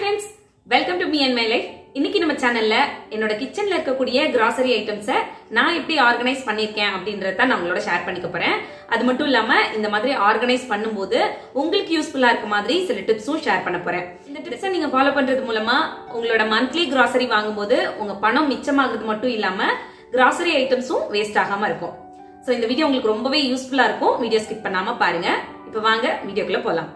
friends welcome to me and my life இன்னைக்கு நம்ம சேனல்ல என்னோட கிச்சன்ல இருக்கக்கூடிய கிராசரி ஐட்டம்ஸை நான் எப்படி ஆர்கனைஸ் பண்ணிருக்கேன் அப்படின்றத நான் உங்களோட ஷேர் பண்ணிக்க போறேன் அது மட்டும் இல்லாம இந்த மாதிரி ஆர்கனைஸ் பண்ணும்போது உங்களுக்கு யூஸ்ஃபுல்லா இருக்க மாதிரி சில டிப்ஸும் ஷேர் பண்ண போறேன் இந்த டிப்ஸை நீங்க ஃபாலோ பண்றது மூலமா உங்களோட மந்த்லி கிராசரி வாங்கும்போது உங்க பணம் மிச்சமாகுறது மட்டும் இல்லாம கிராசரி ஐட்டம்ஸும் வேஸ்ட் ஆகாம இருக்கும் ஸோ இந்த வீடியோ உங்களுக்கு ரொம்பவே யூஸ்ஃபுல்லா இருக்கும் வீடியோ ஸ்கிப் பண்ணாம பாருங்க இப்போ வாங்க வீடியோக்குள்ள போலாம்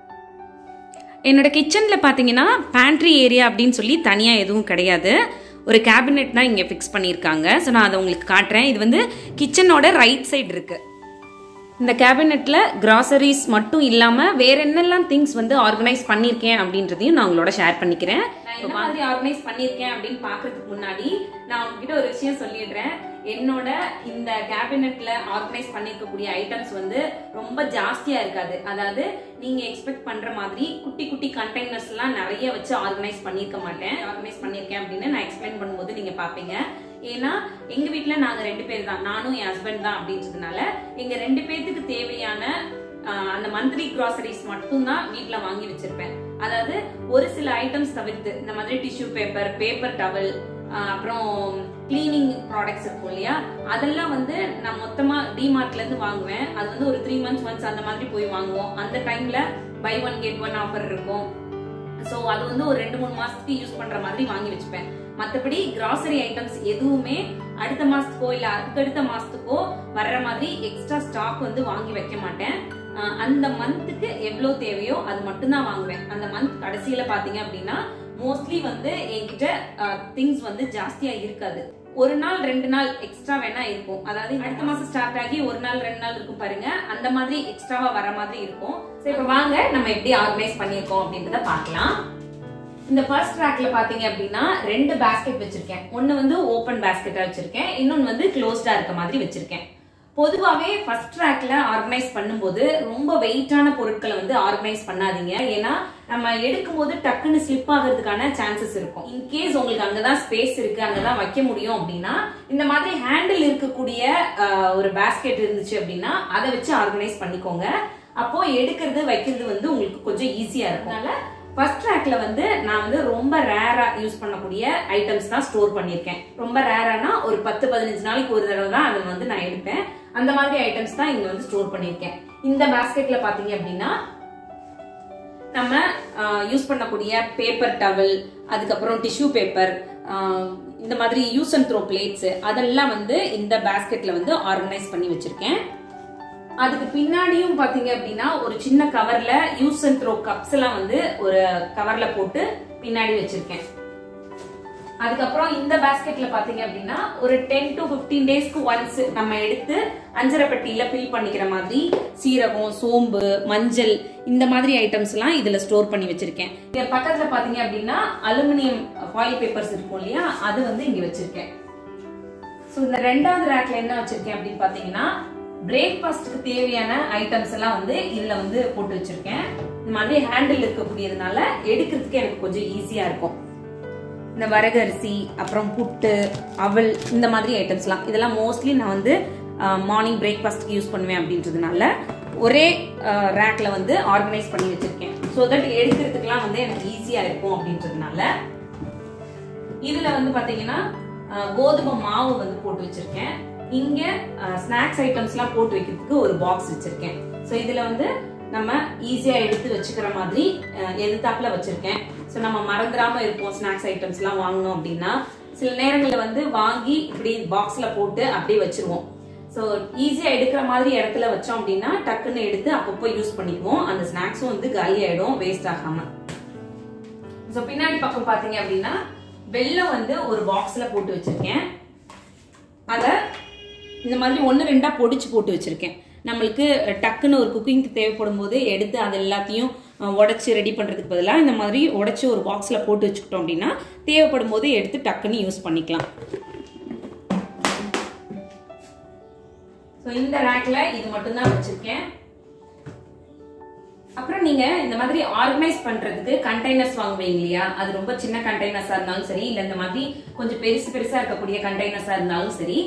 என்னோட கிச்சனில் பார்த்தீங்கன்னா பேண்ட்ரி ஏரியா அப்படின்னு சொல்லி தனியாக எதுவும் கிடையாது ஒரு கேபினெட் தான் இங்கே ஃபிக்ஸ் பண்ணியிருக்காங்க ஸோ நான் அதை உங்களுக்கு காட்டுறேன் இது வந்து கிச்சனோட ரைட் சைடு இருக்குது இந்த கேபினெட்டில் கிராசரிஸ் மட்டும் இல்லாமல் வேற என்னெல்லாம் திங்ஸ் வந்து ஆர்கனைஸ் பண்ணியிருக்கேன் அப்படின்றதையும் நான் உங்களோட ஷேர் பண்ணிக்கிறேன் நான் என்ன மாதிரி ஆர்கனைஸ் பண்ணியிருக்கேன் அப்படின்னு பார்க்கறதுக்கு முன்னாடி நான் உங்ககிட்ட ஒரு விஷயம் சொல்லிடுறேன் என்னோட இந்த கேபினெட்ல ஆர்கனைஸ் பண்ணிருக்கக்கூடிய ஐட்டம்ஸ் வந்து ரொம்ப ஜாஸ்தியா இருக்காது அதாவது நீங்க எக்ஸ்பெக்ட் பண்ற மாதிரி குட்டி குட்டி கண்டெய்னர்ஸ் எல்லாம் நிறைய வச்சு ஆர்கனைஸ் பண்ணிருக்க மாட்டேன் ஆர்கனைஸ் பண்ணிருக்கேன் அப்படின்னு நான் எக்ஸ்பிளைன் பண்ணும்போது நீங்க பாப்பீங்க ஏன்னா எங்க வீட்ல நாங்க ரெண்டு பேர் தான் நானும் என் ஹஸ்பண்ட் தான் அப்படின்றதுனால எங்க ரெண்டு பேர்த்துக்கு தேவையான ஆஹ், அந்த மந்த்லி கிராசரிஸ் மட்டும் தான் வீட்ல வாங்கி வச்சிருப்பேன் அதாவது ஒரு சில ஐட்டம்ஸ் தவிர்த்து இந்த மாதிரி டிஷ்யூ பேப்பர் பேப்பர் டவல் அப்புறம் கிளீனிங் ப்ராடக்ட்ஸ் இருக்கும் இல்லையா அதெல்லாம் வந்து நான் மொத்தமா டிமார்ட்ல இருந்து வாங்குவேன் அது வந்து ஒரு த்ரீ மந்த்ஸ் ஒன்ஸ் அந்த மாதிரி போய் வாங்குவோம் அந்த டைம்ல buy one get one offer இருக்கும் ஸோ அது வந்து ஒரு ரெண்டு மூணு மாசத்துக்கு யூஸ் பண்ற மாதிரி வாங்கி வச்சுப்பேன் மற்றபடி கிராசரி ஐட்டம்ஸ் எதுவுமே அடுத்த மாசத்துக்கோ இல்ல அதுக்கடுத்த மாசத்துக்கோ வர்ற மாதிரி எக்ஸ்ட்ரா ஸ்டாக் வந்து வாங்கி வைக்க மாட்டேன் அஹ் அந்த மந்த்துக்கு எவ்வளவு தேவையோ அது மட்டும்தான் வாங்குவேன் அந்த மந்த் கடைசியில பாத்தீங்க அப்படின்னா மோஸ்ட்லி வந்து என்கிட்ட திங்ஸ் வந்து ஜாஸ்தியா இருக்காது ஒரு நாள் ரெண்டு நாள் எக்ஸ்ட்ரா வேணா இருக்கும் அதாவது அடுத்த மாசம் ஸ்டார்ட் ஆகி ஒரு நாள் ரெண்டு நாள் இருக்கும் பாருங்க அந்த மாதிரி எக்ஸ்ட்ராவா வர மாதிரி இருக்கும் சரி இப்ப வாங்க நம்ம எப்படி ஆர்கனைஸ் பண்ணியிருக்கோம் அப்படின்றத பார்க்கலாம் இந்த ஃபர்ஸ்ட் ரேக்ல பாத்தீங்க அப்படின்னா ரெண்டு பேஸ்கெட் வச்சிருக்கேன் ஒன்னு வந்து ஓபன் பேஸ்கெட்டா வச்சிருக்கேன் இன்னொன்னு வந்து க்ளோஸ்டா இருக்க மாதிரி வச்சிருக்கேன் பொதுவாவே ஃபர்ஸ்ட் ரேக்ல ஆர்கனைஸ் பண்ணும்போது ரொம்ப வெயிட்டான பொருட்களை வந்து ஆர்கனைஸ் பண்ணாதீங்க ஏன்னா நம்ம எடுக்கும் போது டக்குன்னு ஸ்லிப் ஆகிறதுக்கான சான்சஸ் இருக்கும் இன்கேஸ் உங்களுக்கு அங்கதான் ஸ்பேஸ் இருக்கு அங்கதான் வைக்க முடியும் அப்படின்னா இந்த மாதிரி ஹேண்டில் இருக்கக்கூடிய ஆஹ், ஒரு பேஸ்கெட் இருந்துச்சு அப்படின்னா அதை வச்சு ஆர்கனைஸ் பண்ணிக்கோங்க அப்போ எடுக்கிறது வைக்கிறது வந்து உங்களுக்கு கொஞ்சம் ஈஸியா இருக்கும் அதனால ஃபர்ஸ்ட் ரேக்ல வந்து நான் வந்து ரொம்ப ரேரா யூஸ் பண்ணக்கூடிய ஐட்டம்ஸ் தான் ஸ்டோர் பண்ணியிருக்கேன் ரொம்ப ரேரானா ஒரு பத்து பதினஞ்சு நாளைக்கு ஒரு தடவை தான் அதை வந்து நான் எடுப்பேன் அந்த மாதிரி ஐட்டம்ஸ் தான் இங்க வந்து ஸ்டோர் பண்ணியிருக்கேன் இந்த பேஸ்கெட்ல பாத்தீங்க அப்படின்னா நம்ம யூஸ் பண்ணக்கூடிய பேப்பர் டவல் அதுக்கப்புறம் டிஷ்யூ பேப்பர் இந்த மாதிரி யூஸ் அண்ட் த்ரோ பிளேட்ஸ் அதெல்லாம் வந்து இந்த பேஸ்கெட்ல வந்து ஆர்கனைஸ் பண்ணி வச்சிருக்கேன் அதுக்கு பின்னாடியும் பாத்தீங்க அப்படின்னா ஒரு சின்ன கவர்ல யூஸ் அண்ட் த்ரோ கப்ஸ் எல்லாம் வந்து ஒரு கவர்ல போட்டு பின்னாடி வச்சிருக்கேன் அதுக்கப்புறம் இந்த பேஸ்கெட்ல பாத்தீங்க அப்படின்னா ஒரு டென் டு 15 டேஸ்க்கு ஒன்ஸ் நம்ம எடுத்து அஞ்சரை பெட்டியில ஃபில் பண்ணிக்கிற மாதிரி சீரகம் சோம்பு மஞ்சள் இந்த மாதிரி ஐட்டம்ஸ் எல்லாம் இதுல ஸ்டோர் பண்ணி வச்சிருக்கேன் இங்க பக்கத்துல பாத்தீங்க அப்படின்னா அலுமினியம் ஃபாயில் பேப்பர்ஸ் இருக்கும் இல்லையா அது வந்து இங்க வச்சிருக்கேன் ஸோ இந்த ரெண்டாவது ரேக்ல என்ன வச்சிருக்கேன் அப்படின்னு பாத்தீங்கன்னா பிரேக்ஃபாஸ்ட்டுக்கு தேவையான ஐட்டம்ஸ் எல்லாம் வந்து இதுல வந்து போட்டு வச்சிருக்கேன் இந்த மாதிரி ஹேண்டில் இருக்கக்கூடியதுனால எடுக்கிறதுக்கு எனக்கு கொஞ்சம் ஈஸியா இருக்கும் இந்த வரகரிசி அப்புறம் புட்டு அவல் இந்த மாதிரி ஐட்டம்ஸ்லாம் இதெல்லாம் மோஸ்ட்லி நான் வந்து மார்னிங் பிரேக்ஃபாஸ்ட்க்கு யூஸ் பண்ணுவேன் அப்படின்றதுனால ஒரே ரேக்ல வந்து ஆர்கனைஸ் பண்ணி வச்சிருக்கேன் ஸோ தட் எடுக்கிறதுக்குலாம் வந்து எனக்கு ஈஸியா இருக்கும் அப்படின்றதுனால இதுல வந்து பாத்தீங்கன்னா அஹ், கோதுமை மாவு வந்து போட்டு வச்சிருக்கேன் இங்க ஸ்நாக்ஸ் ஐட்டம்ஸ்லாம் போட்டு வைக்கிறதுக்கு ஒரு பாக்ஸ் வச்சிருக்கேன் ஸோ இதுல வந்து நம்ம ஈஸியா எடுத்து வச்சுக்கிற மாதிரி அஹ், எதிர்த்தாப்புல வச்சிருக்கேன் ஸோ நம்ம மறந்துடாம இருப்போம் ஸ்நாக்ஸ் ஐட்டம்ஸ்லாம் வாங்கணும் அப்படின்னா சில நேரங்களில் வந்து வாங்கி இப்படி பாக்ஸ்ல போட்டு அப்படியே வச்சிருவோம் ஸோ ஈஸியா எடுக்கிற மாதிரி இடத்துல வச்சோம் அப்படின்னா டக்குன்னு எடுத்து அப்பப்போ யூஸ் பண்ணிக்குவோம் அந்த ஸ்நாக்ஸும் வந்து காலி ஆயிடும் வேஸ்ட் ஆகாம ஸோ பின்னாடி பக்கம் பாத்தீங்க அப்படின்னா வெல்லம் வந்து ஒரு பாக்ஸ்ல போட்டு வச்சிருக்கேன் அதை இந்த மாதிரி ஒன்று ரெண்டா பொடிச்சு போட்டு வச்சிருக்கேன் நம்மளுக்கு டக்குன்னு ஒரு குக்கிங்க்கு தேவைப்படும் போது எடுத்து அது எல்லாத்தையும் உடச்சி ரெடி பண்ணுறதுக்கு பதிலாக இந்த மாதிரி உடச்சி ஒரு பாக்ஸில் போட்டு வச்சுக்கிட்டோம் அப்படின்னா தேவைப்படும் போது எடுத்து டக்குன்னு யூஸ் பண்ணிக்கலாம் ஸோ இந்த ரேக்ல இது மட்டும்தான் வச்சிருக்கேன் அப்புறம் நீங்க இந்த மாதிரி ஆர்கனைஸ் பண்றதுக்கு கண்டெய்னர்ஸ் வாங்குவீங்க இல்லையா அது ரொம்ப சின்ன கண்டெய்னர்ஸா இருந்தாலும் சரி இல்ல இந்த மாதிரி கொஞ்சம் பெருசு பெருசா இருக்கக்கூடிய கண்டெய்னர்ஸா இருந்தாலும் சரி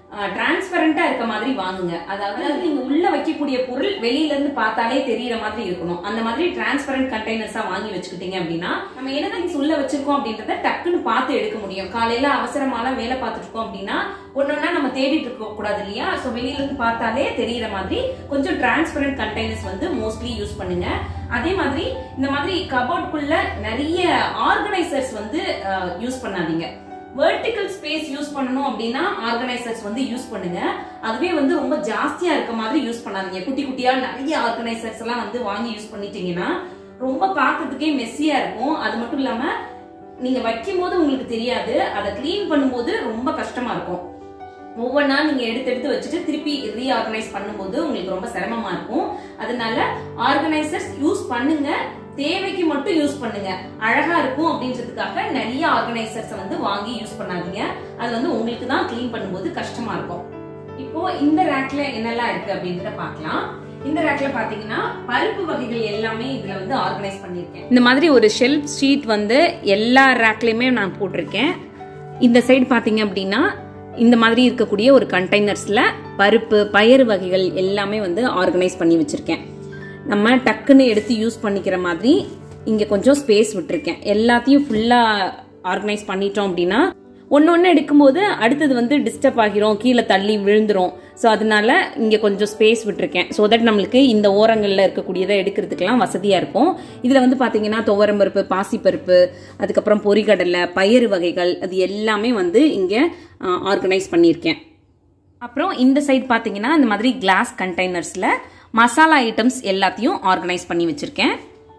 டிரான்ஸ்பரண்டா இருக்க மாதிரி வாங்குங்க அதாவது நீங்க உள்ள வைக்கக்கூடிய பொருள் வெளியில இருந்து பார்த்தாலே தெரியற மாதிரி இருக்கணும் அந்த மாதிரி டிரான்ஸ்பரண்ட் கண்டெய்னர்ஸா வாங்கி வச்சுக்கிட்டீங்க அப்படின்னா நம்ம என்ன திங்ஸ் உள்ள வச்சிருக்கோம் அப்படின்றத டக்குன்னு பார்த்து எடுக்க முடியும் காலையில அவசரமாலாம் வேலை பார்த்துட்டு இருக்கோம் அப்படின்னா ஒன்னொன்னா நம்ம தேடிட்டு இருக்க கூடாது இல்லையா ஸோ வெளியில இருந்து பார்த்தாலே தெரியற மாதிரி கொஞ்சம் டிரான்ஸ்பரண்ட் கண்டெய்னர்ஸ் வந்து மோஸ்ட்லி யூஸ் பண்ணுங்க அதே மாதிரி இந்த மாதிரி கபோர்ட்குள்ள நிறைய ஆர்கனைசர்ஸ் வந்து யூஸ் பண்ணாதீங்க வெர்டிக்கல் ஸ்பேஸ் யூஸ் பண்ணணும் அப்படின்னா ஆர்கனைசர்ஸ் வந்து யூஸ் பண்ணுங்க அதுவே வந்து ரொம்ப ஜாஸ்தியா இருக்க மாதிரி யூஸ் பண்ணாதீங்க குட்டி குட்டியா நிறைய ஆர்கனைசர்ஸ் எல்லாம் வந்து வாங்கி யூஸ் பண்ணிட்டீங்கன்னா ரொம்ப பார்க்கிறதுக்கே மெஸ்ஸியா இருக்கும் அது மட்டும் இல்லாம நீங்க வைக்கும் போது உங்களுக்கு தெரியாது அதை க்ளீன் பண்ணும்போது ரொம்ப கஷ்டமா இருக்கும் ஒவ்வொன்றா நீங்க எடுத்து எடுத்து வச்சுட்டு திருப்பி ரீஆர்கனைஸ் பண்ணும்போது உங்களுக்கு ரொம்ப சிரமமா இருக்கும் அதனால ஆர்கனைசர்ஸ் யூஸ் பண்ணுங்க தேவைக்கு மட்டும் யூஸ் பண்ணுங்க அழகா இருக்கும் அப்படின்றதுக்காக நிறைய ஆர்கனைசர்ஸ் வந்து வாங்கி யூஸ் பண்ணாதீங்க அது வந்து உங்களுக்கு தான் க்ளீன் பண்ணும்போது கஷ்டமா இருக்கும் இப்போ இந்த ரேக்ல என்னெல்லாம் இருக்கு அப்படின்றத பார்க்கலாம் இந்த ரேக்ல பாத்தீங்கன்னா பருப்பு வகைகள் எல்லாமே இதுல வந்து ஆர்கனைஸ் பண்ணிருக்கேன் இந்த மாதிரி ஒரு ஷெல்ஃப் ஷீட் வந்து எல்லா ரேக்லயுமே நான் போட்டிருக்கேன் இந்த சைடு பாத்தீங்க அப்படின்னா இந்த மாதிரி இருக்கக்கூடிய ஒரு கண்டெய்னர்ஸ்ல பருப்பு பயறு வகைகள் எல்லாமே வந்து ஆர்கனைஸ் பண்ணி வச்சிருக்கேன் நம்ம டக்குன்னு எடுத்து யூஸ் பண்ணிக்கிற மாதிரி இங்க கொஞ்சம் ஸ்பேஸ் விட்டுருக்கேன் எல்லாத்தையும் ஃபுல்லா ஆர்கனைஸ் பண்ணிட்டோம் அப்படின்னா ஒன்று ஒன்று எடுக்கும்போது அடுத்தது வந்து டிஸ்டர்ப் ஆகிரும் கீழே தள்ளி விழுந்துரும் ஸோ அதனால இங்கே கொஞ்சம் ஸ்பேஸ் விட்டுருக்கேன் ஸோ தட் நம்மளுக்கு இந்த ஓரங்களில் இருக்கக்கூடியதை எடுக்கிறதுக்கெல்லாம் வசதியாக இருக்கும் இதில் வந்து பார்த்தீங்கன்னா துவரம்பருப்பு பாசிப்பருப்பு அதுக்கப்புறம் பொரிகடலை பயறு வகைகள் அது எல்லாமே வந்து இங்கே ஆர்கனைஸ் பண்ணியிருக்கேன் அப்புறம் இந்த சைடு பார்த்தீங்கன்னா இந்த மாதிரி கிளாஸ் கண்டெய்னர்ஸில் மசாலா ஐட்டம்ஸ் எல்லாத்தையும் ஆர்கனைஸ் பண்ணி வச்சுருக்கேன்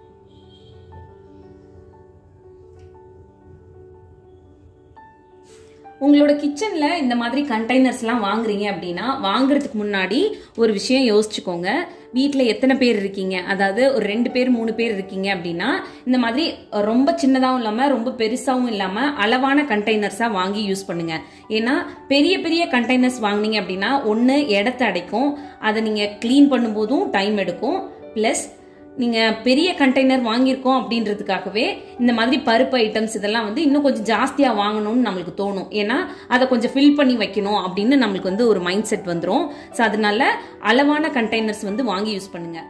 உங்களோட கிச்சன்ல இந்த மாதிரி கண்டெய்னர்ஸ்லாம் வாங்குறீங்க அப்படின்னா வாங்குறதுக்கு முன்னாடி ஒரு விஷயம் யோசிச்சுக்கோங்க வீட்டில் எத்தனை பேர் இருக்கீங்க அதாவது ஒரு ரெண்டு பேர் மூணு பேர் இருக்கீங்க அப்படின்னா இந்த மாதிரி ரொம்ப சின்னதாகவும் இல்லாமல் ரொம்ப பெருசாகவும் இல்லாமல் அளவான கண்டெய்னர்ஸாக வாங்கி யூஸ் பண்ணுங்க ஏன்னா பெரிய பெரிய கண்டெய்னர்ஸ் வாங்குனீங்க அப்படின்னா ஒன்று இடத்த அடைக்கும் அதை நீங்கள் க்ளீன் பண்ணும்போதும் டைம் எடுக்கும் ப்ளஸ் நீங்கள் பெரிய கண்டெய்னர் வாங்கியிருக்கோம் அப்படின்றதுக்காகவே இந்த மாதிரி பருப்பு ஐட்டம்ஸ் இதெல்லாம் வந்து இன்னும் கொஞ்சம் ஜாஸ்தியாக வாங்கணும்னு நம்மளுக்கு தோணும் ஏன்னா அதை கொஞ்சம் ஃபில் பண்ணி வைக்கணும் அப்படின்னு நம்மளுக்கு வந்து ஒரு மைண்ட் செட் வந்துடும் ஸோ அதனால அளவான கண்டெய்னர்ஸ் வந்து வாங்கி யூஸ் பண்ணுங்க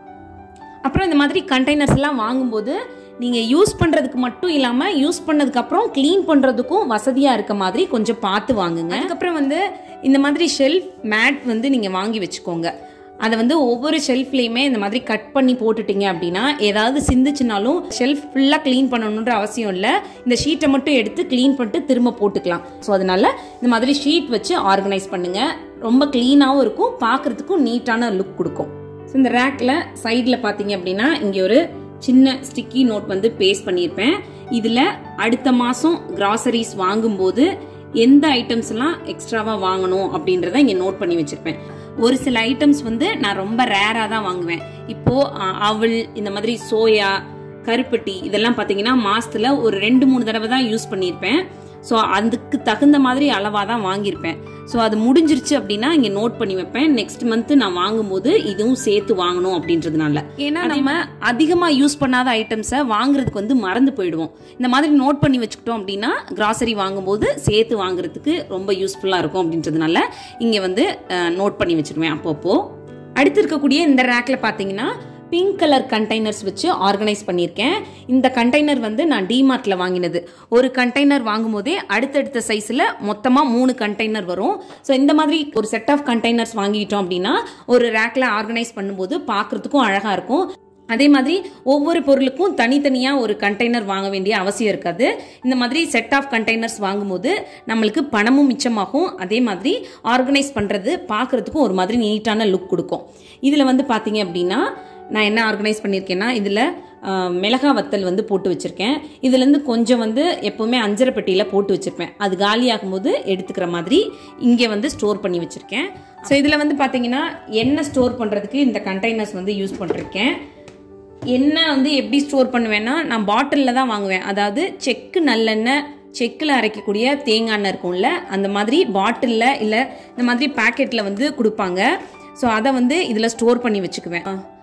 அப்புறம் இந்த மாதிரி கண்டெய்னர்ஸ் எல்லாம் வாங்கும்போது நீங்கள் யூஸ் பண்ணுறதுக்கு மட்டும் இல்லாமல் யூஸ் பண்ணதுக்கப்புறம் க்ளீன் பண்ணுறதுக்கும் வசதியாக இருக்க மாதிரி கொஞ்சம் பார்த்து வாங்குங்க அதுக்கப்புறம் வந்து இந்த மாதிரி ஷெல்ஃப் மேட் வந்து நீங்கள் வாங்கி வச்சுக்கோங்க அதை வந்து ஒவ்வொரு ஷெல்ஃப்லேயுமே இந்த மாதிரி கட் பண்ணி போட்டுட்டீங்க அப்படின்னா ஏதாவது சிந்துச்சுனாலும் ஷெல்ஃப் ஃபுல்லாக க்ளீன் பண்ணணுன்ற அவசியம் இல்லை இந்த ஷீட்டை மட்டும் எடுத்து க்ளீன் பண்ணிட்டு திரும்ப போட்டுக்கலாம் ஸோ அதனால இந்த மாதிரி ஷீட் வச்சு ஆர்கனைஸ் பண்ணுங்க ரொம்ப க்ளீனாகவும் இருக்கும் பார்க்குறதுக்கும் நீட்டான லுக் கொடுக்கும் ஸோ இந்த ரேக்கில் சைடில் பார்த்தீங்க அப்படின்னா இங்கே ஒரு சின்ன ஸ்டிக்கி நோட் வந்து பேஸ்ட் பண்ணியிருப்பேன் இதில் அடுத்த மாதம் கிராசரிஸ் வாங்கும்போது எந்த ஐட்டம்ஸ் எல்லாம் எக்ஸ்ட்ராவா வாங்கணும் அப்படின்றத இங்க நோட் பண்ணி வச்சிருப்பேன் ஒரு சில ஐட்டம்ஸ் வந்து நான் ரொம்ப ரேரா தான் வாங்குவேன் இப்போ அஹ், அவல் இந்த மாதிரி சோயா கருப்பட்டி இதெல்லாம் பாத்தீங்கன்னா மாசத்துல ஒரு ரெண்டு மூணு தடவை தான் யூஸ் பண்ணியிருப்பேன் ஸோ அதுக்கு தகுந்த மாதிரி அளவாக தான் வாங்கியிருப்பேன் ஸோ அது முடிஞ்சிருச்சு அப்படின்னா இங்கே நோட் பண்ணி வைப்பேன் நெக்ஸ்ட் மந்த் நான் வாங்கும்போது இதுவும் சேர்த்து வாங்கணும் அப்படின்றதுனால ஏன்னா நம்ம அதிகமாக யூஸ் பண்ணாத ஐட்டம்ஸை வாங்குறதுக்கு வந்து மறந்து போயிடுவோம் இந்த மாதிரி நோட் பண்ணி வச்சுக்கிட்டோம் அப்படின்னா கிராசரி வாங்கும்போது சேர்த்து வாங்குறதுக்கு ரொம்ப யூஸ்ஃபுல்லாக இருக்கும் அப்படின்றதுனால இங்கே வந்து நோட் பண்ணி வச்சிருவேன் அப்பப்போ அடுத்து இருக்கக்கூடிய இந்த ரேக்ல பார்த்தீங்கன்னா பிங்க் கலர் கண்டெய்னர்ஸ் வச்சு ஆர்கனைஸ் பண்ணியிருக்கேன் இந்த கண்டெய்னர் வந்து நான் டிமார்ட்ல வாங்கினது ஒரு கண்டெய்னர் வாங்கும்போதே அடுத்தடுத்த சைஸில் மொத்தமாக மூணு கண்டெய்னர் வரும் ஸோ இந்த மாதிரி ஒரு செட் ஆஃப் கண்டெய்னர்ஸ் வாங்கிட்டோம் அப்படின்னா ஒரு ரேக்ல ஆர்கனைஸ் பண்ணும்போது பார்க்கறதுக்கும் அழகாக இருக்கும் அதே மாதிரி ஒவ்வொரு பொருளுக்கும் தனித்தனியாக ஒரு கண்டெய்னர் வாங்க வேண்டிய அவசியம் இருக்காது இந்த மாதிரி செட் ஆஃப் கண்டெய்னர்ஸ் வாங்கும்போது நம்மளுக்கு பணமும் மிச்சமாகும் அதே மாதிரி ஆர்கனைஸ் பண்ணுறது பார்க்குறதுக்கும் ஒரு மாதிரி நீட்டான லுக் கொடுக்கும் இதில் வந்து பார்த்தீங்க அப்படின்னா நான் என்ன ஆர்கனைஸ் பண்ணியிருக்கேன்னா இதில் மிளகா வத்தல் வந்து போட்டு வச்சுருக்கேன் இதுலேருந்து கொஞ்சம் வந்து எப்போவுமே அஞ்சரை பெட்டியில் போட்டு வச்சுருப்பேன் அது காலியாகும்போது எடுத்துக்கிற மாதிரி இங்கே வந்து ஸ்டோர் பண்ணி வச்சுருக்கேன் ஸோ இதில் வந்து பார்த்தீங்கன்னா எண்ணெய் ஸ்டோர் பண்ணுறதுக்கு இந்த கண்டெய்னர்ஸ் வந்து யூஸ் பண்ணிருக்கேன் எண்ணெய் வந்து எப்படி ஸ்டோர் பண்ணுவேன்னா நான் பாட்டிலில் தான் வாங்குவேன் அதாவது செக்கு நல்லெண்ணெய் செக்கில் அரைக்கக்கூடிய தேங்காய் எண்ணெய் இருக்கும்ல அந்த மாதிரி பாட்டிலில் இல்லை இந்த மாதிரி பேக்கெட்டில் வந்து கொடுப்பாங்க ஸோ அதை வந்து இதில் ஸ்டோர் பண்ணி வச்சுக்குவேன்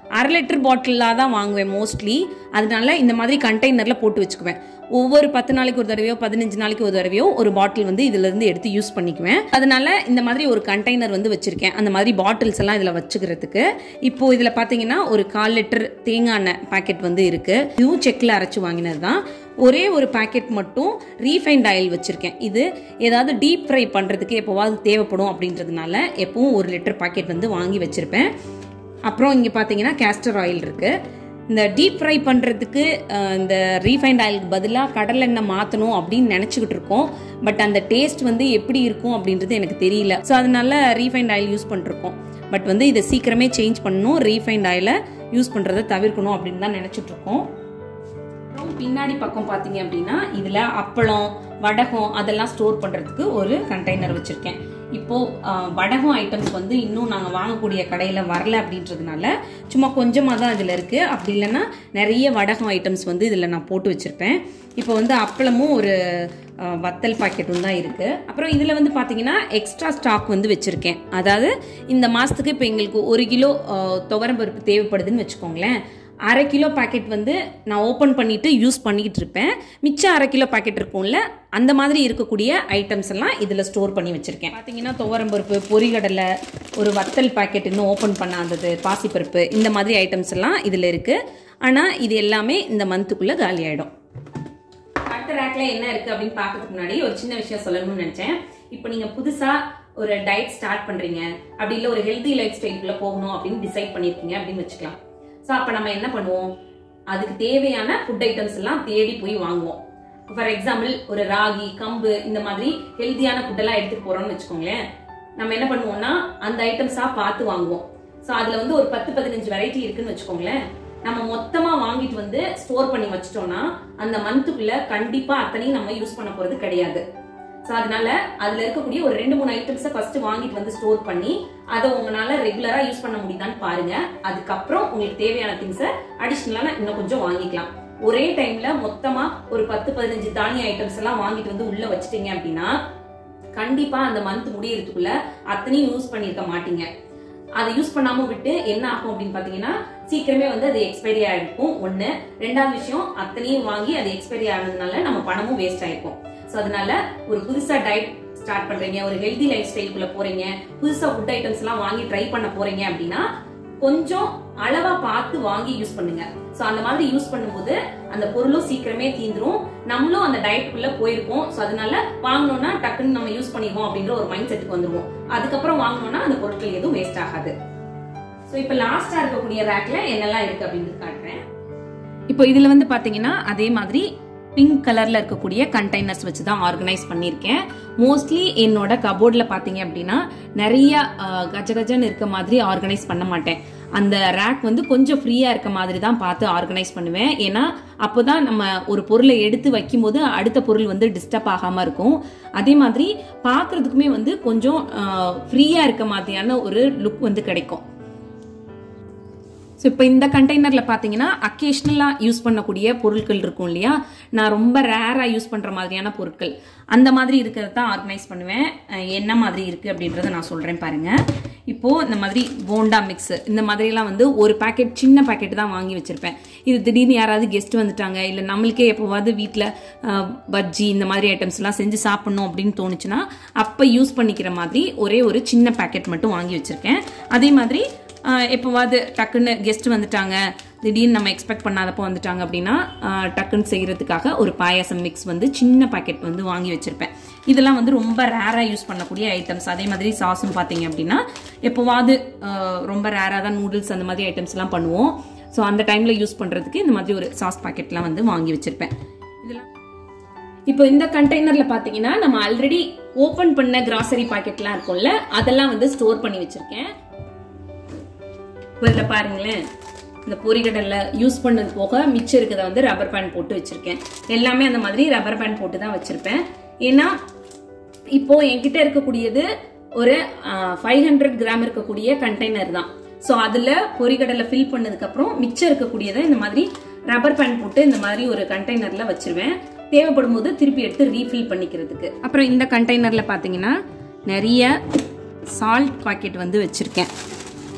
அரை லிட்டர் பாட்டிலாக தான் வாங்குவேன் மோஸ்ட்லி அதனால இந்த மாதிரி கண்டெய்னரில் போட்டு வச்சுக்குவேன் ஒவ்வொரு பத்து நாளைக்கு ஒரு தடவையோ பதினஞ்சு நாளைக்கு ஒரு தடவையோ ஒரு பாட்டில் வந்து இதுல இருந்து எடுத்து யூஸ் பண்ணிக்குவேன் அதனால இந்த மாதிரி ஒரு கண்டெய்னர் வந்து வச்சிருக்கேன் அந்த மாதிரி பாட்டில்ஸ் எல்லாம் இதில் வச்சுக்கிறதுக்கு இப்போ இதில் பார்த்தீங்கன்னா ஒரு கால் லிட்டர் தேங்காய் எண்ணெய் பாக்கெட் வந்து இருக்கு இதுவும் செக்கில் அரைச்சு வாங்கினது தான் ஒரே ஒரு பாக்கெட் மட்டும் ரீஃபைண்ட் ஆயில் வச்சுருக்கேன் இது ஏதாவது டீப் ஃப்ரை பண்ணுறதுக்கு எப்போவாவது தேவைப்படும் அப்படின்றதுனால எப்பவும் ஒரு லிட்டர் பாக்கெட் வந்து வாங்கி வச்சுருப்பேன் அப்புறம் இங்கே பார்த்தீங்கன்னா கேஸ்டர் ஆயில் இருக்குது இந்த டீப் ஃப்ரை பண்ணுறதுக்கு இந்த ரீஃபைண்ட் ஆயிலுக்கு பதிலாக கடலை எண்ணெய் மாற்றணும் அப்படின்னு நினச்சிக்கிட்டு இருக்கோம் பட் அந்த டேஸ்ட் வந்து எப்படி இருக்கும் அப்படின்றது எனக்கு தெரியல ஸோ அதனால ரீஃபைண்ட் ஆயில் யூஸ் பண்ணிருக்கோம் பட் வந்து இதை சீக்கிரமே சேஞ்ச் பண்ணணும் ரீஃபைண்ட் ஆயிலை யூஸ் பண்ணுறதை தவிர்க்கணும் அப்படின்னு தான் நினச்சிட்டு இருக்கோம் அப்புறம் பின்னாடி பக்கம் பார்த்தீங்க அப்படின்னா இதில் அப்பளம் வடகம் அதெல்லாம் ஸ்டோர் பண்ணுறதுக்கு ஒரு கண்டெய்னர் வச்சுருக்கேன் இப்போ அஹ், வடகம் ஐட்டம்ஸ் வந்து இன்னும் நாங்கள் வாங்கக்கூடிய கடையில் வரல அப்படின்றதுனால சும்மா கொஞ்சமாக தான் இதில் இருக்குது அப்படி இல்லைன்னா நிறைய வடகம் ஐட்டம்ஸ் வந்து இதில் நான் போட்டு வச்சுருப்பேன் இப்போ வந்து அப்பளமும் ஒரு அஹ், வத்தல் பாக்கெட்டும் தான் இருக்குது அப்புறம் இதில் வந்து பார்த்தீங்கன்னா எக்ஸ்ட்ரா ஸ்டாக் வந்து வச்சுருக்கேன் அதாவது இந்த மாதத்துக்கு இப்போ எங்களுக்கு ஒரு கிலோ அஹ், துவரம் பருப்பு தேவைப்படுதுன்னு வச்சுக்கோங்களேன் அரை கிலோ பாக்கெட் வந்து நான் ஓப்பன் பண்ணிட்டு யூஸ் பண்ணிக்கிட்டு இருப்பேன் மிச்சம் அரை கிலோ பாக்கெட் இருக்கும்ல அந்த மாதிரி இருக்கக்கூடிய ஐட்டம்ஸ் எல்லாம் இதில் ஸ்டோர் பண்ணி வச்சிருக்கேன் பார்த்தீங்கன்னா துவரம்பருப்பு பொரிகடலை ஒரு வத்தல் பாக்கெட் இன்னும் ஓப்பன் பண்ணாதது பாசிப்பருப்பு இந்த மாதிரி ஐட்டம்ஸ் எல்லாம் இதில் இருக்கு ஆனால் இது எல்லாமே இந்த மந்த்துக்குள்ளே காலி ஆயிடும் அடுத்த ரேக்ல என்ன இருக்கு அப்படின்னு பார்க்கறதுக்கு முன்னாடி ஒரு சின்ன விஷயம் சொல்லணும்னு நினைச்சேன் இப்போ நீங்க புதுசா ஒரு டயட் ஸ்டார்ட் பண்றீங்க அப்படி இல்ல ஒரு ஹெல்தி லைஃப் ஸ்டைலுக்குள்ள போகணும் அப்படின்னு டிசைட் பண்ணிருக்கீங்க அப்படின்னு வச்சுக்கலாம் ஸோ அப்ப நம்ம என்ன பண்ணுவோம் அதுக்கு தேவையான ஃபுட் ஐட்டம்ஸ் எல்லாம் தேடி போய் வாங்குவோம் ஃபார் எக்ஸாம்பிள் ஒரு ராகி கம்பு இந்த மாதிரி ஹெல்தியான ஃபுட் எல்லாம் எடுத்துட்டு போறோம்னு வச்சுக்கோங்களேன் நம்ம என்ன பண்ணுவோம்னா அந்த ஐட்டம்ஸா பார்த்து வாங்குவோம் ஸோ அதுல வந்து ஒரு பத்து பதினஞ்சு வெரைட்டி இருக்குன்னு வச்சுக்கோங்களேன் நம்ம மொத்தமா வாங்கிட்டு வந்து ஸ்டோர் பண்ணி வச்சிட்டோம்னா அந்த மந்த்துக்குள்ள கண்டிப்பா அத்தனையும் நம்ம யூஸ் பண்ண போறது கிடையாது ஸோ அதனால அதுல இருக்கக்கூடிய ஒரு ரெண்டு மூணு ஐட்டம்ஸை ஃபர்ஸ்ட் வாங்கிட்டு வந்து ஸ்டோர் பண்ணி அதை உங்களால ரெகுலரா யூஸ் பண்ண முடியுதான்னு பாருங்க அதுக்கப்புறம் உங்களுக்கு தேவையான திங்ஸை அடிஷ்னலா இன்னும் கொஞ்சம் வாங்கிக்கலாம் ஒரே டைம்ல மொத்தமா ஒரு பத்து பதினஞ்சு தானிய ஐட்டம்ஸ் எல்லாம் வாங்கிட்டு வந்து உள்ள வச்சிட்டீங்க அப்படின்னா கண்டிப்பா அந்த மந்த் முடியறதுக்குள்ள அத்தனையும் யூஸ் பண்ணிருக்க மாட்டீங்க அதை யூஸ் பண்ணாம விட்டு என்ன ஆகும் அப்படின்னு பாத்தீங்கன்னா சீக்கிரமே வந்து அது எக்ஸ்பைரி ஆயிருக்கும் ஒண்ணு ரெண்டாவது விஷயம் அத்தனையும் வாங்கி அது எக்ஸ்பைரி ஆனதுனால நம்ம பணமும் வேஸ்ட் ஆயிருக்கும் சோ அதனால ஒரு புதுசா டயட் ஸ்டார்ட் பண்றீங்க ஒரு ஹெல்தி லைஃப் ஸ்டைலுக்குள்ள போறீங்க புதுசா ஃபுட் ஐட்டம்ஸ் எல்லாம் வாங்கி ட்ரை பண்ண போறீங்க அப்படின்னா கொஞ்சம் அளவா பார்த்து வாங்கி யூஸ் பண்ணுங்க சோ அந்த மாதிரி யூஸ் பண்ணும்போது அந்த பொருளும் சீக்கிரமே தீந்துரும் நம்மளும் அந்த டயட்டுக்குள்ள போயிருப்போம் சோ அதனால வாங்கணும்னா டக்குன்னு நம்ம யூஸ் பண்ணிடுவோம் அப்படின்ற ஒரு மைண்ட் செட்டுக்கு வந்துருவோம் அதுக்கப்புறம் வாங்கணும்னா அந்த பொருட்கள் எதுவும் வேஸ்ட் ஆகாது சோ இப்போ லாஸ்டா இருக்கக்கூடிய ரேக்ல என்னெல்லாம் இருக்கு அப்படின்னு காட்டுறேன் இப்போ இதுல வந்து பாத்தீங்கன்னா அதே மாதிரி பிங்க் கலர்ல இருக்கக்கூடிய கண்டெய்னர்ஸ் வச்சு தான் ஆர்கனைஸ் பண்ணியிருக்கேன் மோஸ்ட்லி என்னோட கபோர்டில் பார்த்தீங்க அப்படின்னா நிறைய அஹ், கஜ கஜன்னு இருக்க மாதிரி ஆர்கனைஸ் பண்ண மாட்டேன் அந்த ரேக் வந்து கொஞ்சம் ஃப்ரீயா இருக்க மாதிரி தான் பார்த்து ஆர்கனைஸ் பண்ணுவேன் ஏன்னா அப்போதான் நம்ம ஒரு பொருளை எடுத்து வைக்கும்போது அடுத்த பொருள் வந்து டிஸ்டர்ப் ஆகாம இருக்கும் அதே மாதிரி பார்க்கிறதுக்குமே வந்து கொஞ்சம் ஃப்ரீயா இருக்க மாதிரியான ஒரு லுக் வந்து கிடைக்கும் ஸோ இப்போ இந்த கண்டெய்னரில் பார்த்தீங்கன்னா அக்கேஷ்னலாக யூஸ் பண்ணக்கூடிய பொருட்கள் இருக்கும் இல்லையா நான் ரொம்ப ரேராக யூஸ் பண்ணுற மாதிரியான பொருட்கள் அந்த மாதிரி இருக்கிறத தான் ஆர்கனைஸ் பண்ணுவேன் அஹ் என்ன மாதிரி இருக்குது அப்படின்றத நான் சொல்கிறேன் பாருங்கள் இப்போது இந்த மாதிரி போண்டா மிக்ஸ் இந்த மாதிரிலாம் வந்து ஒரு பாக்கெட் சின்ன பாக்கெட் தான் வாங்கி வச்சுருப்பேன் இது திடீர்னு யாராவது கெஸ்ட் வந்துட்டாங்க இல்லை நம்மளுக்கே எப்போவாவது வீட்டில் பஜ்ஜி இந்த மாதிரி ஐட்டம்ஸ்லாம் செஞ்சு சாப்பிட்ணும் அப்படின்னு தோணுச்சுன்னா அப்போ யூஸ் பண்ணிக்கிற மாதிரி ஒரே ஒரு சின்ன பாக்கெட் மட்டும் வாங்கி வச்சுருக்கேன் அதே மாதிரி ஆஹ் எப்போவாது டக்குன்னு கெஸ்ட் வந்துட்டாங்க திடீர்னு நம்ம எக்ஸ்பெக்ட் பண்ணாதப்போ வந்துட்டாங்க அப்படின்னா ஆஹ் டக்குன்னு செய்யறதுக்காக ஒரு பாயாசம் மிக்ஸ் வந்து சின்ன பாக்கெட் வந்து வாங்கி வச்சிருப்பேன் இதெல்லாம் வந்து ரொம்ப ரேராக யூஸ் பண்ணக்கூடிய ஐட்டம்ஸ் அதே மாதிரி சாஸும் பார்த்தீங்க அப்படின்னா எப்போவாது ஆஹ் ரொம்ப ரேராக தான் நூடுல்ஸ் அந்த மாதிரி ஐட்டம்ஸ் எல்லாம் பண்ணுவோம் ஸோ அந்த டைம்ல யூஸ் பண்றதுக்கு இந்த மாதிரி ஒரு சாஸ் பாக்கெட்லாம் வந்து வாங்கி வச்சிருப்பேன் இதெல்லாம் இப்போ இந்த கண்டெய்னர்ல பாத்தீங்கன்னா நம்ம ஆல்ரெடி ஓபன் பண்ண கிராசரி பாக்கெட்லாம் இருக்கும்ல அதெல்லாம் வந்து ஸ்டோர் பண்ணி வச்சிருக்கேன் இதில் பாருங்களேன் இந்த பொரிகடல்ல யூஸ் பண்ணது போக மிச்சம் இருக்கிறத வந்து ரப்பர் பேண்ட் போட்டு வச்சிருக்கேன் எல்லாமே அந்த மாதிரி ரப்பர் பேண்ட் போட்டு தான் வச்சிருப்பேன் ஏன்னா இப்போ என்கிட்ட இருக்கக்கூடியது ஒரு ஃபைவ் ஹண்ட்ரட் கிராம் இருக்கக்கூடிய கண்டெய்னர் தான் ஸோ அதில் பொரிகடலை ஃபில் பண்ணதுக்கு அப்புறம் மிச்சம் இருக்கக்கூடியதை இந்த மாதிரி ரப்பர் பேண்ட் போட்டு இந்த மாதிரி ஒரு கண்டெய்னர்ல வச்சிருவேன் தேவைப்படும் போது திருப்பி எடுத்து ரீஃபில் பண்ணிக்கிறதுக்கு அப்புறம் இந்த கண்டெய்னர்ல பார்த்தீங்கன்னா நிறைய சால்ட் பாக்கெட் வந்து வச்சிருக்கேன்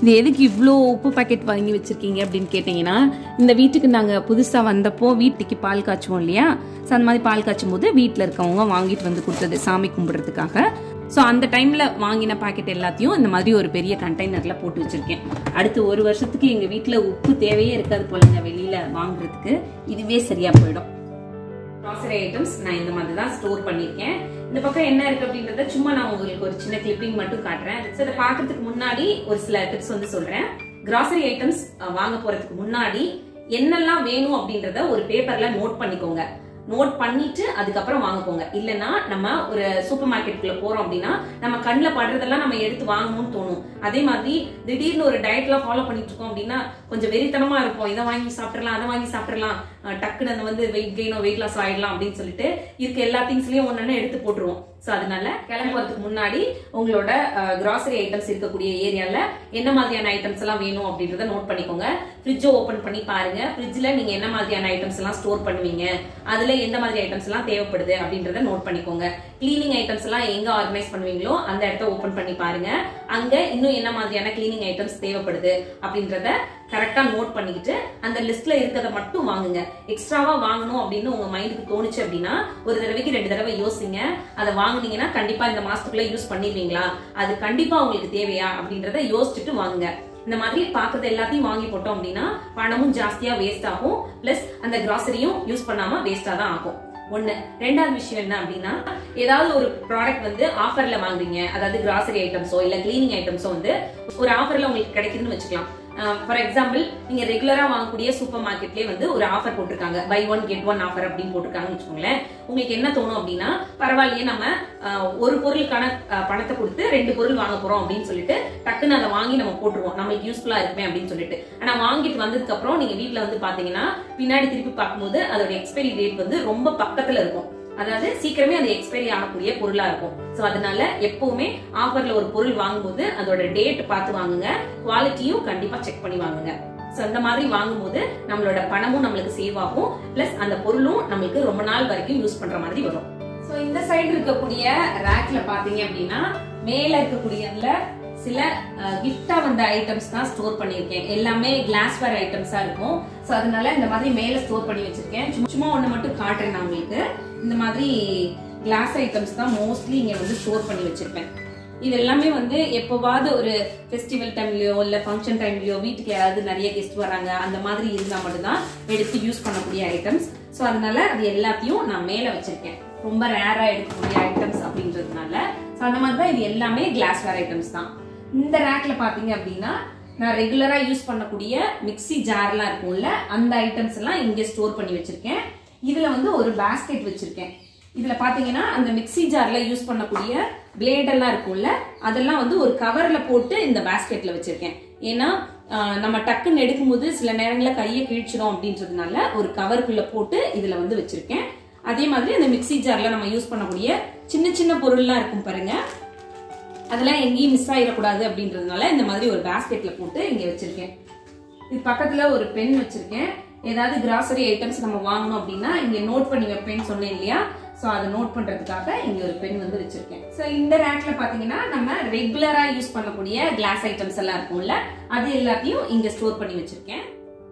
இது எதுக்கு இவ்வளோ உப்பு பாக்கெட் வாங்கி வச்சிருக்கீங்க அப்படின்னு கேட்டிங்கன்னா இந்த வீட்டுக்கு நாங்கள் புதுசாக வந்தப்போ வீட்டுக்கு பால் காய்ச்சுவோம் இல்லையா ஸோ அந்த மாதிரி பால் காய்ச்சும் போது வீட்டில் இருக்கவங்க வாங்கிட்டு வந்து கொடுத்தது சாமி கும்பிட்றதுக்காக ஸோ அந்த டைமில் வாங்கின பாக்கெட் எல்லாத்தையும் இந்த மாதிரி ஒரு பெரிய கண்டெய்னரில் போட்டு வச்சுருக்கேன் அடுத்து ஒரு வருஷத்துக்கு எங்கள் வீட்டில் உப்பு தேவையே இருக்காது போலங்க வெளியில் வாங்குறதுக்கு இதுவே சரியாக போயிடும் க்ராசரி ஐட்டம்ஸ் நான் இந்த மாதிரி தான் ஸ்டோர் பண்ணியிருக்கேன் இந்த பக்கம் என்ன இருக்கு அப்படின்றத சும்மா நான் உங்களுக்கு ஒரு சின்ன கிளிப்பிங் மட்டும் காட்டுறேன் ஸோ இதை பார்க்கறதுக்கு முன்னாடி ஒரு சில டிப்ஸ் வந்து சொல்றேன் கிராசரி ஐட்டம்ஸ் வாங்க போறதுக்கு முன்னாடி என்னெல்லாம் வேணும் அப்படின்றத ஒரு பேப்பர்ல நோட் பண்ணிக்கோங்க நோட் பண்ணிட்டு அதுக்கப்புறம் வாங்க போங்க இல்லைன்னா நம்ம ஒரு சூப்பர் மார்க்கெட்டுக்குள்ள போறோம் அப்படின்னா நம்ம கண்ணில் படுறதெல்லாம் நம்ம எடுத்து வாங்கணும்னு தோணும் அதே மாதிரி திடீர்னு ஒரு டயட்லாம் ஃபாலோ பண்ணிட்டு இருக்கோம் அப்படின்னா கொஞ்சம் வெறித்தனமா இருப்போம் இதை வாங்கி சாப்பிடலாம் அதை வாங்கி சாப்பிடலாம் அஹ் டக்குன்னு அந்த வந்து வெயிட் கெயினோ வெயிட் லாஸ் ஆயிடலாம் அப்படின்னு சொல்லிட்டு இருக்க எல்லா திங்ஸ்லயும் ஒன்னு எடுத்து போட்டுருவோம் ஸோ அதனால கிளம்புறதுக்கு முன்னாடி உங்களோட கிராசரி ஐட்டம்ஸ் இருக்கக்கூடிய ஏரியால என்ன மாதிரியான ஐட்டம்ஸ் எல்லாம் வேணும் அப்படின்றத நோட் பண்ணிக்கோங்க ஃப்ரிட்ஜை ஓபன் பண்ணி பாருங்க ஃப்ரிட்ஜ்ல நீங்க என்ன மாதிரியான ஐட்டம்ஸ் எல்லாம் ஸ்டோர் பண்ணுவீங்க அதுல எந்த மாதிரி ஐட்டம்ஸ் எல்லாம் தேவைப்படுது அப்படின்றத நோட் பண்ணிக்கோங்க கிளீனிங் ஐட்டம்ஸ் எல்லாம் எங்க ஆர்கனைஸ் பண்ணுவீங்களோ அந்த இடத்த ஓபன் பண்ணி பாருங்க அங்க இன்னும் என்ன மாதிரியான கிளீனிங் ஐட்டம்ஸ் தேவைப்படுது அப்படின்றத கரெக்டா நோட் பண்ணிக்கிட்டு அந்த லிஸ்ட்ல இருக்கிறத மட்டும் வாங்குங்க எக்ஸ்ட்ராவா வாங்கணும் அப்படின்னு உங்க மைண்டுக்கு தோணுச்சு அப்படின்னா ஒரு தடவைக்கு ரெண்டு தடவை யோசிங்க அதை வாங்குனீங்கன்னா கண்டிப்பா இந்த மாசத்துக்குள்ள யூஸ் பண்ணிடுவீங்களா அது கண்டிப்பா உங்களுக்கு தேவையா அப்படின்றத யோசிச்சுட்டு வாங்குங்க இந்த மாதிரி பாக்குறது எல்லாத்தையும் வாங்கி போட்டோம் அப்படின்னா பணமும் ஜாஸ்தியா வேஸ்ட் ஆகும் பிளஸ் அந்த கிராசரியும் யூஸ் பண்ணாம வேஸ்டா தான் ஆகும் ஒண்ணு ரெண்டாவது விஷயம் என்ன அப்படின்னா ஏதாவது ஒரு ப்ராடக்ட் வந்து ஆஃபர்ல வாங்குறீங்க அதாவது கிராசரி ஐட்டம்ஸோ இல்ல கிளீனிங் ஐட்டம்ஸோ வந்து ஒரு ஆஃபர்ல உங்களுக்கு கிடைக்குதுன்னு வச்சுக்கலாம் ஃபார் எக்ஸாம்பிள் நீங்க ரெகுலரா வாங்கக்கூடிய சூப்பர் மார்க்கெட்லயே வந்து ஒரு ஆஃபர் போட்டிருக்காங்க buy one get one offer அப்படின்னு போட்டிருக்காங்கன்னு வச்சுக்கோங்களேன் உங்களுக்கு என்ன தோணும் அப்படின்னா பரவாயில்லையே நம்ம அஹ், ஒரு பொருளுக்கான அஹ், பணத்தை கொடுத்து ரெண்டு பொருள் வாங்க போறோம் அப்படின்னு சொல்லிட்டு டக்குன்னு அதை வாங்கி நம்ம போட்டுருவோம் நம்மளுக்கு யூஸ்ஃபுல்லா இருக்குமே அப்படின்னு சொல்லிட்டு ஆனா வாங்கிட்டு வந்ததுக்கு அப்புறம் நீங்க வீட்ல வந்து பாத்தீங்கன்னா பின்னாடி திருப்பி பார்க்கும்போது அதோட எக்ஸ்பைரி டேட் வந்து ரொம்ப பக்கத்துல இருக்கும் அதாவது சீக்கிரமே அது எக்ஸ்பைரி ஆகக்கூடிய பொருளா இருக்கும் சோ அதனால எப்பவுமே ஆஃபர்ல ஒரு பொருள் வாங்கும்போது அதோட டேட் பார்த்து வாங்குங்க குவாலிட்டியும் கண்டிப்பா செக் பண்ணி வாங்குங்க சோ அந்த மாதிரி வாங்கும்போது நம்மளோட பணமும் நம்மளுக்கு சேவ் ஆகும் பிளஸ் அந்த பொருளும் நம்மளுக்கு ரொம்ப நாள் வரைக்கும் யூஸ் பண்ற மாதிரி வரும் சோ இந்த சைடு இருக்கக்கூடிய ரேக்ல பாத்தீங்க அப்படின்னா மேல இருக்கக்கூடியதுல சில கிஃப்டா வந்த ஐட்டம்ஸ் தான் ஸ்டோர் பண்ணியிருக்கேன் எல்லாமே கிளாஸ்வேர் ஐட்டம்ஸா இருக்கும் சோ அதனால இந்த மாதிரி மேல ஸ்டோர் பண்ணி வச்சிருக்கேன் சும்மா- சும்மா ஒண்ணு மட்டும் காட்டுறேன் நான் உங்களுக்கு இந்த மாதிரி கிளாஸ் ஐட்டம்ஸ் தான் மோஸ்ட்லி இங்க வந்து ஸ்டோர் பண்ணி வச்சிருப்பேன் இது எல்லாமே வந்து எப்போவாவது ஒரு ஃபெஸ்டிவல் டைம்லயோ இல்ல ஃபங்க்ஷன் டைம்லயோ வீட்டுக்கு யாராவது நிறைய கெஸ்ட் வராங்க அந்த மாதிரி இருந்தா மட்டும்தான் எடுத்து யூஸ் பண்ணக்கூடிய ஐட்டம்ஸ் ஸோ அதனால அது எல்லாத்தையும் நான் மேல வச்சிருக்கேன் ரொம்ப ரேரா எடுக்கக்கூடிய ஐட்டம்ஸ் அப்படின்றதுனால ஸோ அந்த மாதிரி தான் இது எல்லாமே கிளாஸ்வேர் ஐட்டம்ஸ் தான் இந்த ரேக்ல பாத்தீங்க அப்படின்னா நான் ரெகுலரா யூஸ் பண்ணக்கூடிய மிக்ஸி ஜார்லாம் இருக்கும்ல அந்த ஐட்டம்ஸ் எல்லாம் இங்க ஸ்டோர் பண்ணி வச்சிருக்கேன் இதுல வந்து ஒரு பாஸ்கெட் வச்சிருக்கேன் இதுல பாத்தீங்கன்னா அந்த மிக்ஸி ஜார்ல யூஸ் பண்ணக்கூடிய பிளேட் எல்லாம் இருக்கும்ல அதெல்லாம் வந்து ஒரு கவர்ல போட்டு இந்த பாஸ்கெட்ல வச்சிருக்கேன் ஏன்னா ஆஹ், நம்ம டக்குன்னு எடுக்கும்போது சில நேரங்களில் கையை கிழிச்சிடும் அப்படின்றதுனால ஒரு கவருக்குள்ள போட்டு இதுல வந்து வச்சிருக்கேன் அதே மாதிரி அந்த மிக்ஸி ஜார்ல நம்ம யூஸ் பண்ணக்கூடிய சின்ன சின்ன பொருள்லாம் இருக்கும் பாருங்க அதெல்லாம் எங்கேயும் மிஸ் ஆயிடக்கூடாது அப்படின்றதுனால இந்த மாதிரி ஒரு பாஸ்கெட்ல போட்டு இங்க வச்சிருக்கேன் இது பக்கத்துல ஒரு பென் வச்சிருக்கேன் ஏதாவது கிராசரி ஐட்டம்ஸ் நம்ம வாங்கணும் அப்படின்னா இங்க நோட் பண்ணி வைப்பேன்னு சொன்னேன் இல்லையா சோ அதை நோட் பண்றதுக்காக இங்க ஒரு பென் வந்து வச்சிருக்கேன் சோ இந்த ரேக்ல பாத்தீங்கன்னா நம்ம ரெகுலரா யூஸ் பண்ணக்கூடிய கிளாஸ் ஐட்டம்ஸ் எல்லாம் இருக்கும்ல அது எல்லாத்தையும் இங்க ஸ்டோர் பண்ணி வச்சிருக்கேன்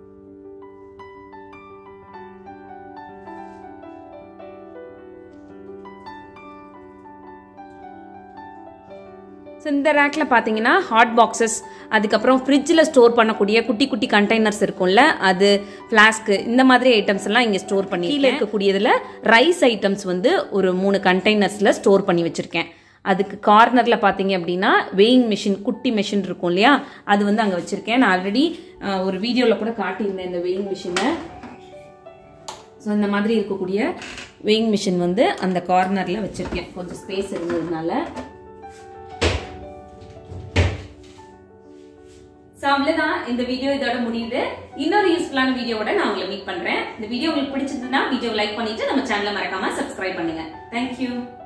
ஸோ இந்த ரேக்கில் பார்த்தீங்கன்னா ஹாட் பாக்ஸஸ் அதுக்கப்புறம் ஃப்ரிட்ஜில் ஸ்டோர் பண்ணக்கூடிய குட்டி குட்டி கண்டெய்னர்ஸ் இருக்கும்ல அது ஃப்ளாஸ்க்கு இந்த மாதிரி ஐட்டம்ஸ் எல்லாம் இங்கே ஸ்டோர் பண்ணி கீழே இருக்கக்கூடியதில் ரைஸ் ஐட்டம்ஸ் வந்து ஒரு மூணு கண்டெய்னர்ஸில் ஸ்டோர் பண்ணி வச்சுருக்கேன் அதுக்கு கார்னரில் பார்த்தீங்க அப்படின்னா வெயிங் மிஷின் குட்டி மிஷின் இருக்கும் இல்லையா அது வந்து அங்கே வச்சுருக்கேன் நான் ஆல்ரெடி ஒரு வீடியோவில் கூட காட்டியிருந்தேன் இந்த வெயிங் மிஷினை ஸோ இந்த மாதிரி இருக்கக்கூடிய வெயிங் மிஷின் வந்து அந்த கார்னரில் வச்சுருக்கேன் கொஞ்சம் ஸ்பேஸ் இருந்ததுனால ஸோ அவ்வளோதான் இந்த வீடியோ இதோட முடியுது இன்னொரு யூஸ்ஃபுல்லான வீடியோவோட நான் உங்களை மீட் பண்றேன் இந்த வீடியோ உங்களுக்கு பிடிச்சிருந்தா வீடியோ லைக் பண்ணிட்டு நம்ம சேனலை மறக்காம சப்ஸ்கிரைப் பண்ணுங்க தேங்க்யூ